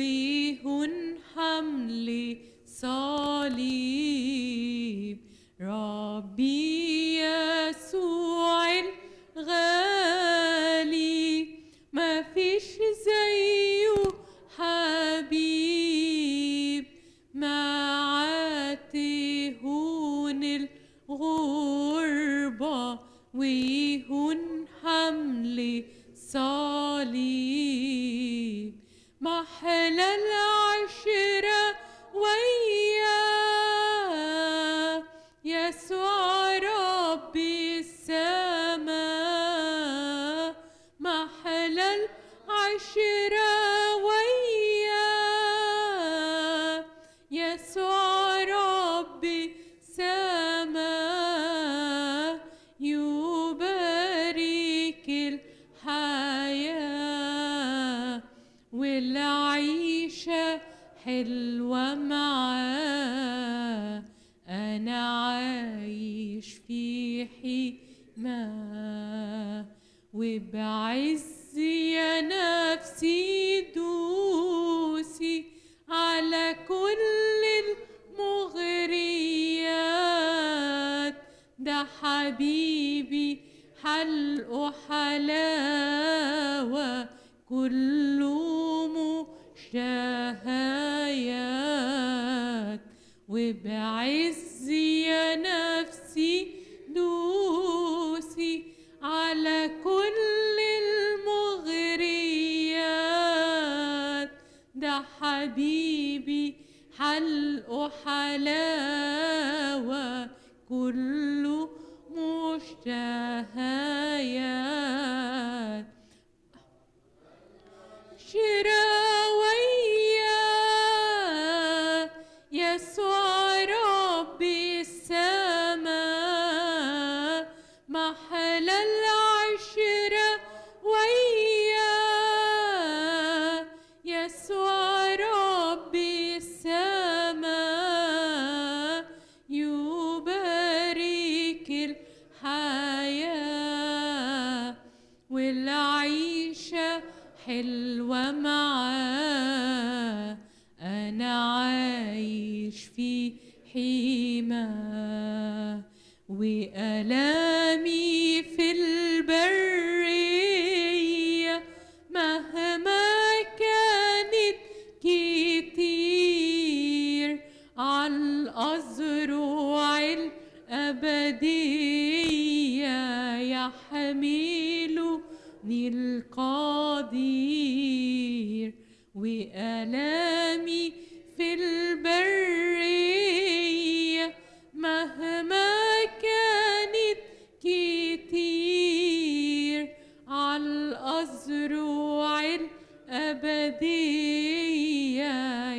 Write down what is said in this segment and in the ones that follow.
ويهون حمل صليب ربي يسوع الغالي ما فيش زيه حبيب مع تهون الغربة ويهون حمل صليب محلى العشرة وياه يسوع ربي السماء محلى العشرة وياه يسوع ربي سماء يبارك الحياة والعيشة حلوة معاه أنا عايش في حماه وبعز يا نفسي دوسي على كل المغريات ده حبيبي حلقه حلاوة كله مشتهيات وبعز يا نفسي دوسي على كل المغريات ده حبيبي حلقه حلاوة كله مشتهيات شراوية يسوع ربي السماء محل العشرة وياه يسوع ربي السماء يبارك الحياة والعيشة حلوة معاه أنا عايش في حماه وألامي في البرية مهما كانت كتير على الأزرع الأبدية يحملني القدير وألامي في البرية مهما كانت كتير على الأزرع الأبدية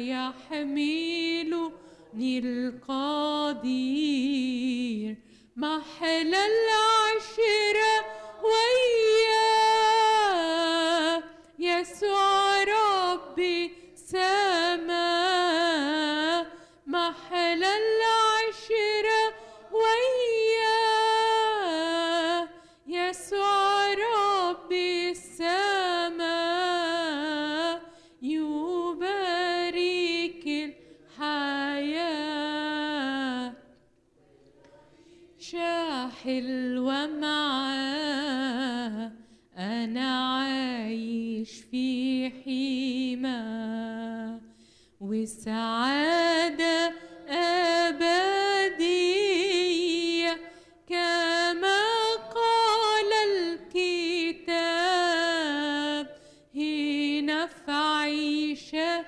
يحملني القدير محل العشرة وياه يسوع ربي سماء محل العشرة وياه يسوع ربي السماء يبارك الحياة حلوة معاه أنا عايش في حماه وسعادة أبدية كما قال الكتاب هنا في عيشة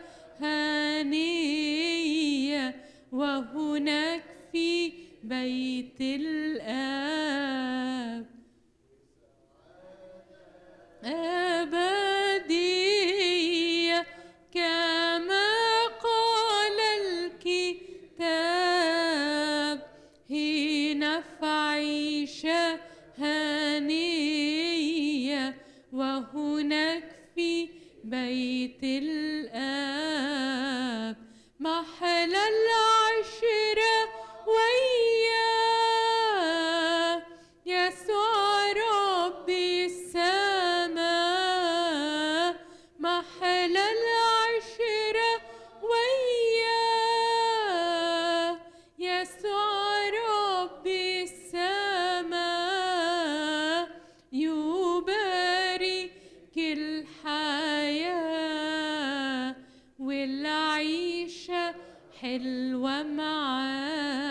هنية وهناك في بيت الآب أبدية كما قال حلوة معاك